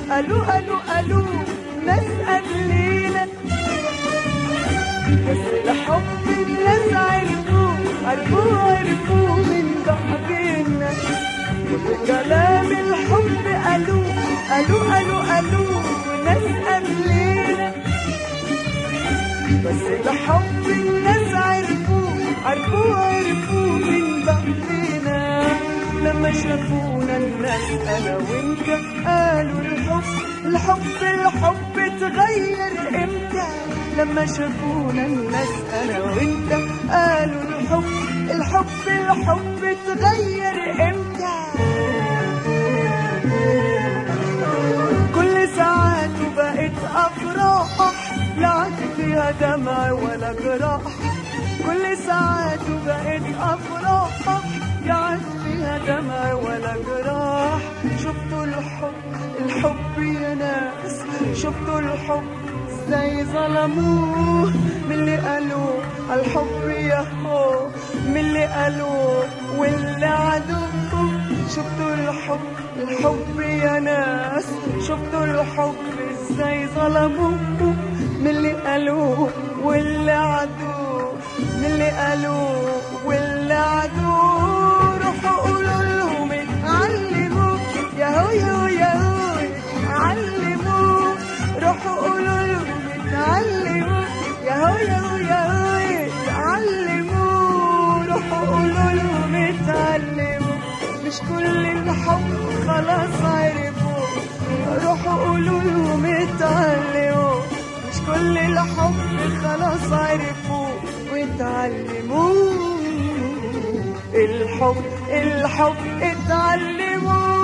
قالوا قالوا قالوا ناس قبلينا بس الحب الناس عرفوه عرفوه عرفوه من بعضنا وبكلام الحب قالوا قالوا قالوا قالوا ناس قبلينا بس الحب الناس عرفوه عرفوه عرفوه من بعضنا لما شافونا الناس انا وانت قالوا الحب الحب الحب اتغير امتى لما شافونا الناس انا وانت قالوا الحب الحب الحب اتغير امتى كل ساعاته بقت افراح لا عاد فيها دمع ولا جراح كل ساعاته بقت افراح لا عاد فيها دمع ولا جراح شفتوا الحب الحب يا ناس شفتوا الحب ازاي ظلموه من اللي قالوا الحب يا هو من اللي قالوا واللي عدوه شفتوا الحب الحب يا ناس شفتوا الحب ازاي ظلموه من اللي قالوه واللي عدوه من اللي قالوه واللي عدوه روحوا قولوا لهم اتعلموا يا هو يا هو يا هو اتعلموا روحوا قولوا لهم اتعلموا يا هو يا هو يا هو اتعلموا روحوا قولوا لهم اتعلموا مش كل الحب خلاص عرفوا روحوا قولوا لهم اتعلموا مش كل الحب خلاص عرفوا واتعلموا الحب الحب اتعلموا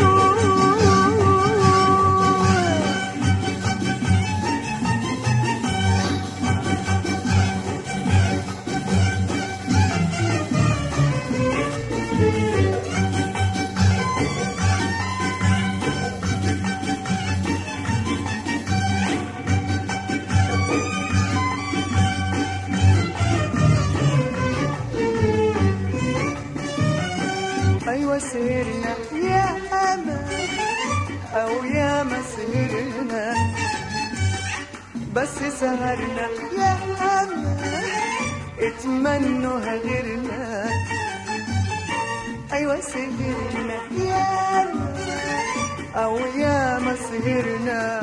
أيوة سهرنا يا أما أو يا ما سهرنا بس سهرنا يا أما اتمنوا غيرنا أيوة سهرنا يا أما أو يا ما سهرنا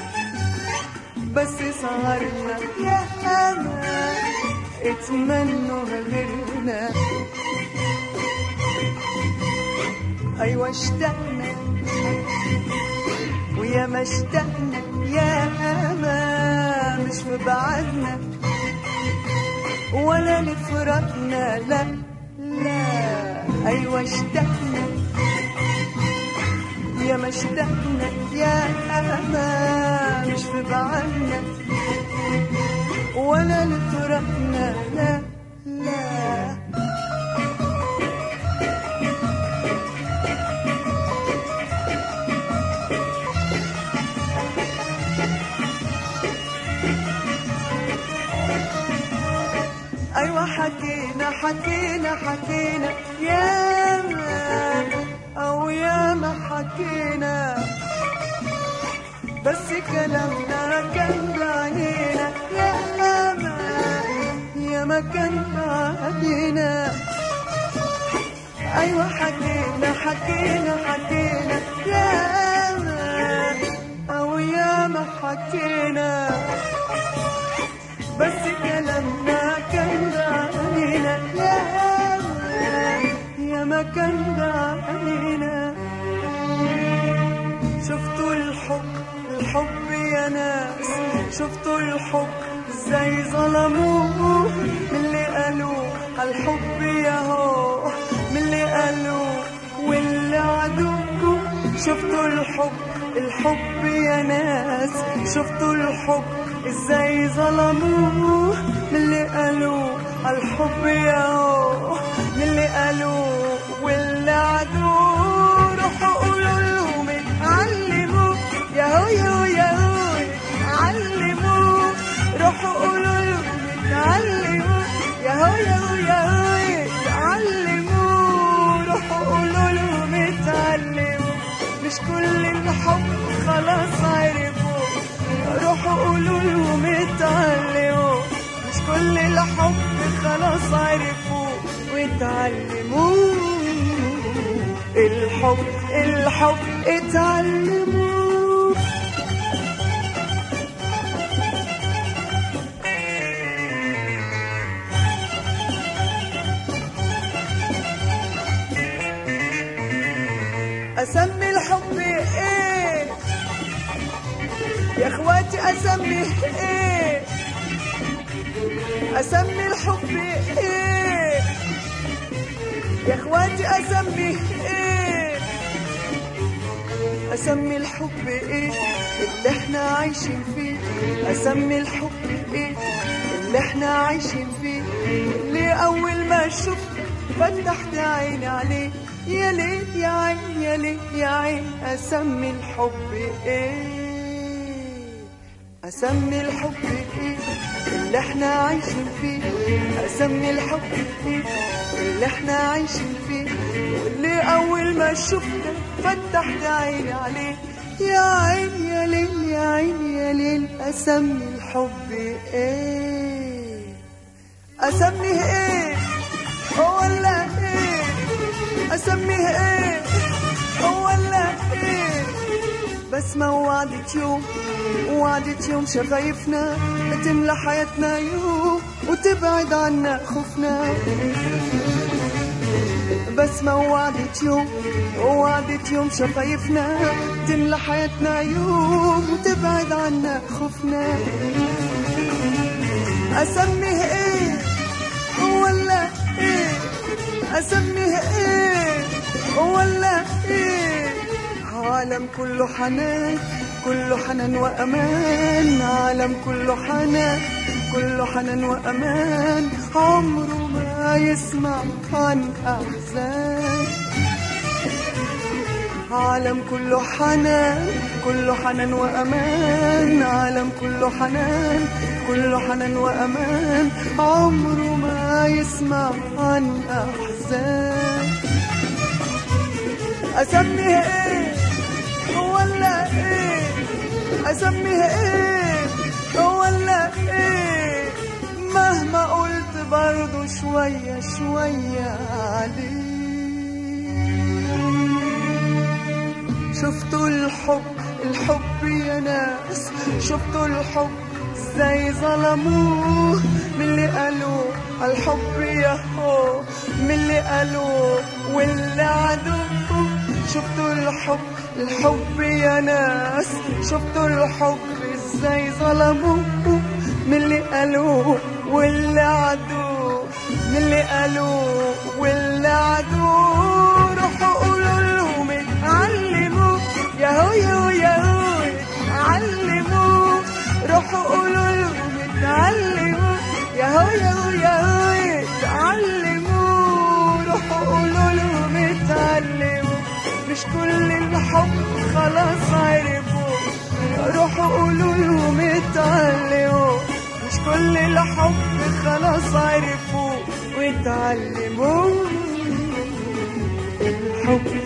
بس سهرنا يا أما اتمنوا غيرنا أيوة اشتقنا ويا ما اشتقنا يا ما مش في بعدنا ولا لفراقنا لا لا أيوة اشتقنا يا ما اشتقنا يا ما مش في بعدنا ولا لفراقنا لا لا أيوة حكينا حكينا حكينا يا ما أو يا ما حكينا بس كلامنا كان بعينا يا ما يا ما كان بعدينا أيوة حكينا حكينا حكينا يا ما أو يا ما حكينا بس كلامنا كان علينا يا يا ما كان علينا شفتوا الحب الحب يا ناس شفتوا الحب ازاي ظلموه من اللي قالوا الحب يا هو من اللي قالوا واللي عدوكوا شفتوا الحب الحب يا ناس شفتوا الحب ازاي ظلموه من اللي قالوا الحب يا هو من اللي قالوا واللي عدوه روحوا قولوا لهم اتعلموا يا هو يا هو يا هو اتعلموا روحوا قولوا لهم اتعلموا يا هو يا هو يا هو اتعلموا روحوا قولوا لهم اتعلموا مش كل الحب خلاص عرفوا روحوا قولوا لهم اتعلموا مش كل الحب خلاص عرفوا واتعلموا الحب الحب اتعلموا اسمي الحب ايه يا اخواتي اسميه ايه اسمي الحب ايه يا اخواتي اسميه ايه اسمي الحب ايه اللي احنا عايشين فيه اسمي الحب ايه اللي احنا عايشين فيه اللي اول ما شفت فتحت عيني عليه يا ليل يا عين يا ليل يا عين اسمي الحب ايه اسمي الحب ايه اللي احنا عايشين فيه اسمي الحب ايه اللي احنا عايشين فيه واللي اول ما شفته فتحت عيني عليه يا عين يا ليل يا عين يا ليل اسمي الحب ايه اسميه ايه ولا ايه اسميه ايه ولا ايه بسمة ووعدت يوم ووعدت يوم شفايفنا تملى حياتنا يوم وتبعد عنا خوفنا بسمة ووعدت يوم ووعدت يوم شفايفنا تملى حياتنا يوم وتبعد عنا خوفنا أسميه إيه ولا إيه أسميه إيه ولا إيه عالم كله حنان كله حنان وأمان عالم كله حنان كله حنان وأمان عمره ما يسمع عن أحزان عالم كله حنان كله حنان وأمان عالم كله حنان كله حنان وأمان عمره ما يسمع عن أحزان أسميه إيه ولا إيه أسميه إيه ولا إيه مهما قلت برضو شوية شوية عليه شفتوا الحب الحب يا ناس شفتوا الحب ازاي ظلموه من اللي قالوا الحب يا هو من اللي قالوا واللي عدوه شفتوا الحب الحب يا ناس شفتوا الحب ازاي ظلموه من اللي قالوا واللي عدوه من اللي قالوا واللي عدوه روحوا قولوا لهم اتعلموا يا هو يا هو يا هو اتعلموا روحوا قولوا لهم اتعلموا يا هو يا هو يا هو اتعلموا روحوا قولوا لهم اتعلموا مش كل الحب خلاص عرفوا روحوا قولوا لهم اتعلموا مش كل الحب خلاص عرفوا واتعلموا الحب